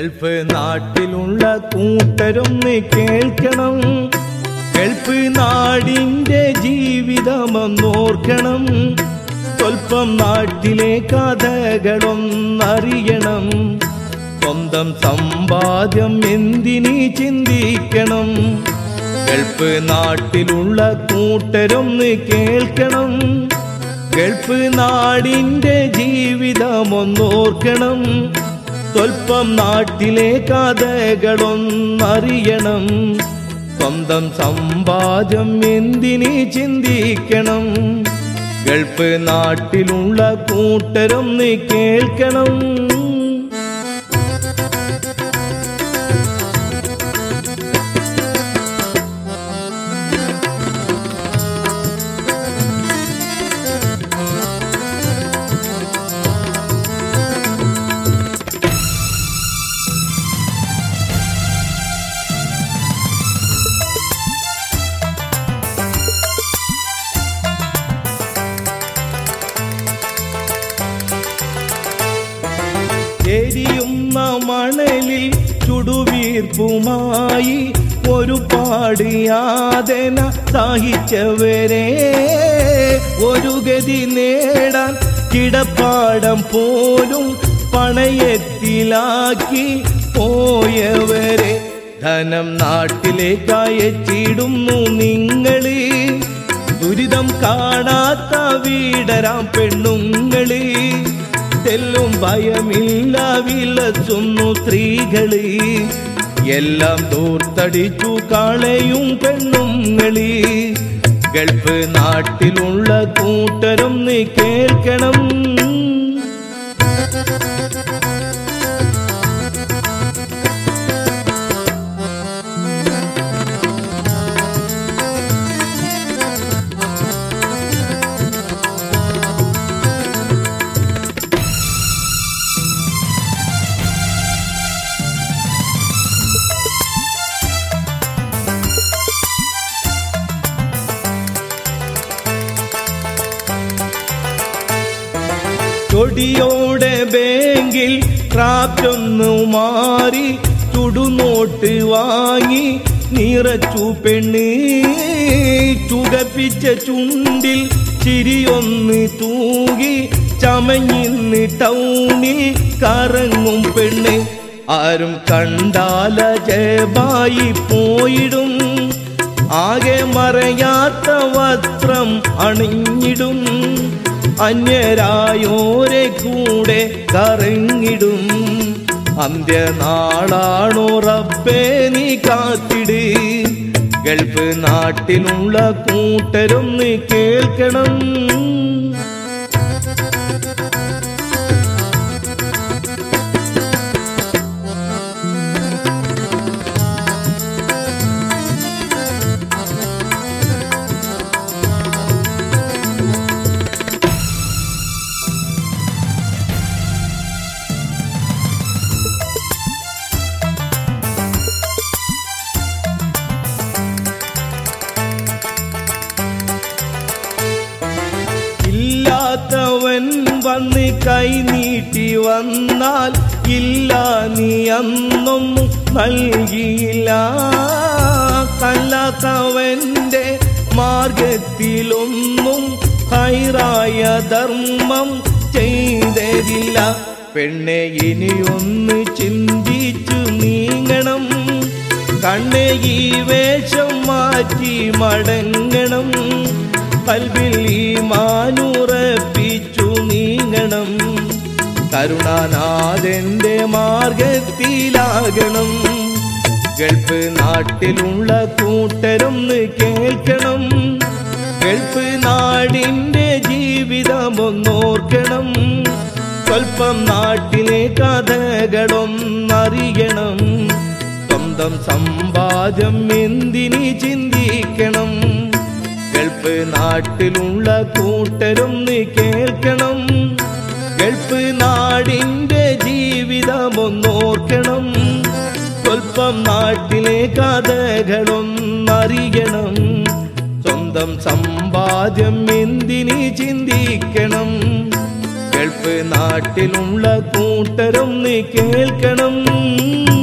Gulf നാട്ടിലുള്ള കൂട്ടരൊന്ന് കേൾക്കണം Gulf നാടിന്റെ ജീവിതമെന്നോർക്കണം സ്വൽപ്പം നാട്ടിലെ കഥകളൊന്നറിയണം സ്വന്തം സമ്പാദ്യം എന്തിനീ ചിന്തിക്കണം ഗൾഫ് നാട്ടിലുള്ള കൂട്ടരൊന്ന് കേൾക്കണം ഗൾഫ് നാടിന്റെ ജീവിതമൊന്നോർക്കണം സ്വൽപ്പം നാട്ടിലെ കഥകളൊന്നറിയണം സ്വന്തം സമ്പാദ്യം എന്തിനീ ചിന്തിക്കണം ഗൾഫ് നാട്ടിലുള്ള കൂട്ടരൊന്ന് കേൾക്കണം എരിയുന്ന മണലിൽ ചുടുവീർപ്പുമായി ഒരുപാട് യാതന സഹിച്ചവരെ ഒരു ഗതി നേടാൻ കിടപ്പാടം പോലും പണയത്തിലാക്കി പോയവരെ ധനം നാട്ടിലേക്ക് അയച്ചിടുന്നു നിങ്ങള് ദുരിതം കാണാത്ത വീടരാം പെണ്ണുങ്ങള് തെല്ലും ഭയമില്ല വിലസുന്നു സ്ത്രീകള് എല്ലാം തോർത്തടിച്ചു കളയും പെണ്ണുങ്ങള് ഗൾഫ് നാട്ടിലുള്ള കൂട്ടരും നീ കേൾക്കണം കൊടിയോടെ ബാങ്കിൽ ക്രാഫ്റ്റൊന്നു മാറി ചുടുനോട്ട് വാങ്ങി നിറച്ചു പെണ്ണ് ചുകപ്പിച്ച ചുണ്ടിൽ ചിരിയൊന്ന് തൂകി ചമഞ്ഞിന്ന് ടൗണിൽ കറങ്ങും പെണ്ണ് ആരും കണ്ടാല ജയബായി പോയിടും ആകെ മറയാത്ത വസ്ത്രം അണിഞ്ഞിടും അന്യരായോരെ കൂടെ കറങ്ങിടും അന്ത്യനാളാണോ റബ്ബേ നീ കാത്തിട് ഗൾഫ് നാട്ടിലുള്ള കൂട്ടരൊന്ന് കേൾക്കണം ഇല്ലാത്തവൻ വന്ന് കൈ നീട്ടി വന്നാൽ ഇല്ല നീ അന്നൊന്നും നൽകിയില്ല കല്ലാത്തവന്റെ മാർഗത്തിലൊന്നും ഹൈറായ ധർമ്മം ചെയ്തരില്ല പെണ്ണെ ഇനിയൊന്ന് ചിന്തിച്ചു നീങ്ങണം കണ്ണെ ഈ വേഷം മാറ്റി മടങ്ങണം കൽവിൽ ഈ മാനുറപ്പിച്ചു നീങ്ങണം കരുണാനാഥന്റെ മാർഗത്തിലാകണം ഗൾഫ് നാട്ടിലുള്ള കൂട്ടരൊന്ന് കേൾക്കണം ഗൾഫ് നാടിന്റെ ജീവിതമൊന്നോർക്കണം സ്വൽപ്പം നാട്ടിലെ കഥകളൊന്നറിയണം സ്വന്തം സമ്പാദ്യം എന്തിനി ചിന്തിക്കണം ഗൾഫ് നാട്ടിലുള്ള കൂട്ടരൊന്ന് കേൾക്കണം ഗൾഫ് നാടിന്റെ ജീവിതമൊന്നോർക്കണം സ്വൽപ്പം നാട്ടിലെ കഥകളൊന്നറിയണം സ്വന്തം സമ്പാദ്യം എന്തിനി ചിന്തിക്കണം ഗൾഫ് ഗൾഫ് നാട്ടിലുള്ള കൂട്ടരും നീ കേൾക്കണം